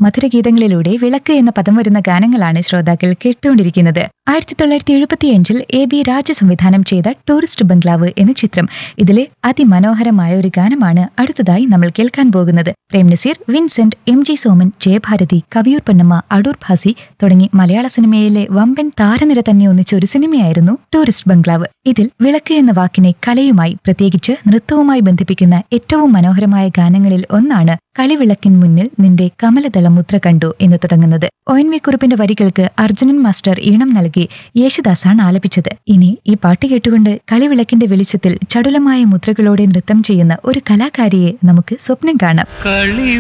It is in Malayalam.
മധുരഗീതങ്ങളിലൂടെ വിളക്ക് എന്ന പദം വരുന്ന ഗാനങ്ങളാണ് ശ്രോതാക്കൾ കേട്ടുകൊണ്ടിരിക്കുന്നത് ആയിരത്തി തൊള്ളായിരത്തി എഴുപത്തിയഞ്ചിൽ എ ബി രാജ സംവിധാനം ചെയ്ത ടൂറിസ്റ്റ് ബംഗ്ലാവ് എന്ന ചിത്രം ഇതിലെ അതിമനോഹരമായ ഒരു ഗാനമാണ് അടുത്തതായി നമ്മൾ കേൾക്കാൻ പോകുന്നത് പ്രേം നസീർ വിൻസെന്റ് എം ജി സോമൻ ജയഭാരതി കവിയൂർ പൊന്നമ്മ അടൂർ ഭാസി തുടങ്ങി മലയാള സിനിമയിലെ വമ്പൻ താരനിര തന്നെ ഒന്നിച്ച ഒരു സിനിമയായിരുന്നു ടൂറിസ്റ്റ് ബംഗ്ലാവ് ഇതിൽ വിളക്ക് എന്ന വാക്കിനെ കലയുമായി പ്രത്യേകിച്ച് നൃത്തവുമായി ബന്ധിപ്പിക്കുന്ന ഏറ്റവും മനോഹരമായ ഗാനങ്ങളിൽ ഒന്നാണ് കളിവിളക്കിൻ മുന്നിൽ നിന്റെ കമലദള മുദ്ര കണ്ടു എന്ന് തുടങ്ങുന്നത് ഒ എൻ വി കുറുപ്പിന്റെ വരികൾക്ക് അർജുനൻ മാസ്റ്റർ ഈണം നൽകി യേശുദാസാണ് ആലപിച്ചത് ഇനി ഈ പാട്ട് കേട്ടുകൊണ്ട് കളിവിളക്കിന്റെ വെളിച്ചത്തിൽ ചടുലമായ മുദ്രകളോടെ നൃത്തം ചെയ്യുന്ന ഒരു കലാകാരിയെ നമുക്ക് സ്വപ്നം കാണാം കളി